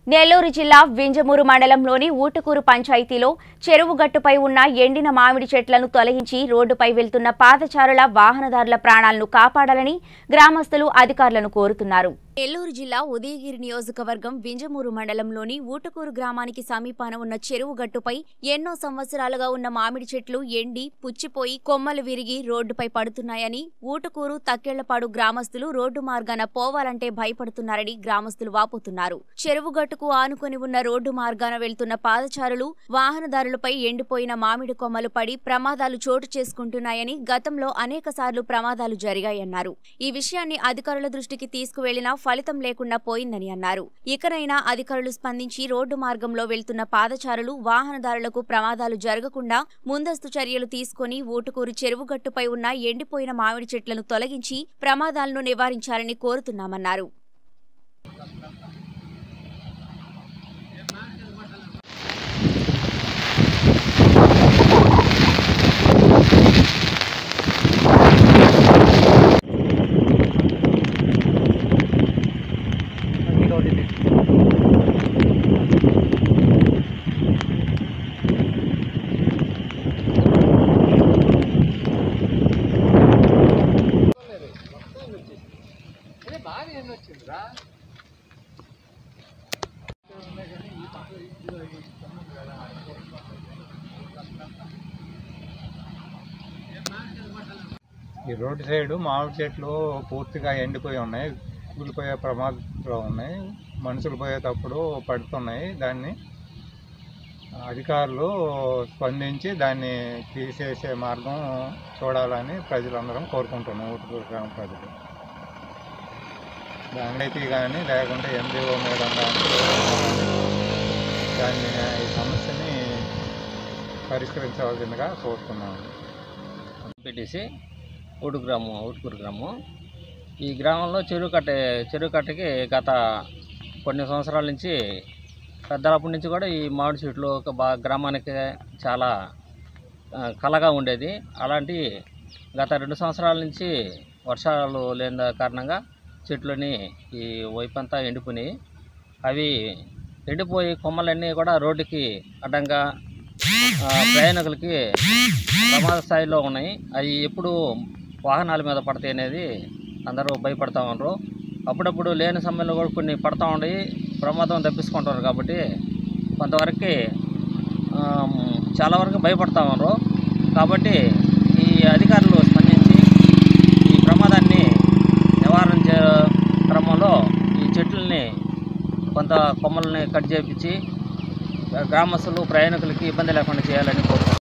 నెల్లూరు జిల్లా వింజమూరు మండలంలోని ఊటుకూరు పంచాయతీలో చెరువు గట్టుపై ఉన్న ఎండిన మామిడి చెట్లను తొలగించి రోడ్డుపై వెళ్తున్న పాదచారుల వాహనదారుల ప్రాణాలను కాపాడాలని గ్రామస్తులు అధికారులను కోరుతున్నారు నెల్లూరు జిల్లా ఉదయగిరి నియోజకవర్గం వింజమూరు మండలంలోని ఊటుకూరు గ్రామానికి సమీపాన ఉన్న చెరువు గట్టుపై ఎన్నో సంవత్సరాలుగా ఉన్న మామిడి చెట్లు ఎండి పుచ్చిపోయి కొమ్మలు విరిగి రోడ్డుపై పడుతున్నాయని ఊటుకూరు తక్కెళ్లపాడు గ్రామస్తులు రోడ్డు మార్గాన పోవాలంటే భయపడుతున్నారని గ్రామస్తులు వాపోతున్నారు చెరువు గట్టుకు ఆనుకొని ఉన్న రోడ్డు మార్గాన వెళ్తున్న పాదచారులు వాహనదారులపై ఎండిపోయిన మామిడి కొమ్మలు పడి ప్రమాదాలు చోటు చేసుకుంటున్నాయని గతంలో అనేక ప్రమాదాలు జరిగాయన్నారు ఈ విషయాన్ని అధికారుల దృష్టికి తీసుకువెళ్లినా ఫలితం లేకుండా పోయిందని అన్నారు ఇకనైనా అధికారులు స్పందించి రోడ్డు మార్గంలో వెళ్తున్న పాదచారులు వాహనదారులకు ప్రమాదాలు జరగకుండా ముందస్తు చర్యలు తీసుకుని ఊటుకూరు చెరువు గట్టుపై ఉన్న ఎండిపోయిన మామిడి చెట్లను తొలగించి ప్రమాదాలను నివారించాలని కోరుతున్నామన్నారు ఈ రోడ్డు సైడు మామిడి చెట్లు పూర్తిగా ఎండిపోయి ఉన్నాయి కూలిపోయే ప్రమాదంలో ఉన్నాయి మనుషులు పోయేటప్పుడు పడుతున్నాయి దాన్ని అధికారులు స్పందించి దాన్ని తీసేసే మార్గం చూడాలని ప్రజలందరం కోరుకుంటున్నాం ఊటుకూరు గ్రామ ప్రజలు దానికైతే కానీ లేకుంటే ఎండిఓ మేడం కానీ దాన్ని ఈ సమస్యని పరిష్కరించవలసిందిగా కోరుతున్నాను పెట్టేసి ఊటు గ్రామం ఊటుకూరు గ్రామం ఈ గ్రామంలో చెరువు కట్ట చెరువు కట్టకి గత కొన్ని సంవత్సరాల నుంచి పెద్దలప్పటి నుంచి కూడా ఈ మామిడి చెట్లు ఒక బా గ్రామానికి చాలా ఆ, కలగా ఉండేది అలాంటి గత రెండు సంవత్సరాల నుంచి వర్షాలు లేని కారణంగా చెట్లని ఈ వైపంతా ఎండిపోయినాయి అవి ఎండిపోయి కొమ్మలన్నీ కూడా రోడ్డుకి అడ్డంగా ఆ, ప్రయాణికులకి ప్రమాద స్థాయిలో ఉన్నాయి అవి ఎప్పుడు వాహనాల మీద పడతాయి అనేది అందరూ భయపడతా ఉన్నారు అప్పుడప్పుడు లేని సమయంలో కూడా కొన్ని పడతా ఉండి ప్రమాదం తప్పించుకుంటారు కాబట్టి కొంతవరకు ఆమ్, చాలా వరకు భయపడతా ఉన్నారు కాబట్టి ఈ అధికారులు స్పందించి ఈ ప్రమాదాన్ని నివారించే క్రమంలో ఈ చెట్లని కొంత కొమ్మల్ని కట్ చేపించి గ్రామస్తులు ప్రయాణికులకి ఇబ్బంది లేకుండా చేయాలని కోరుకుంటున్నాను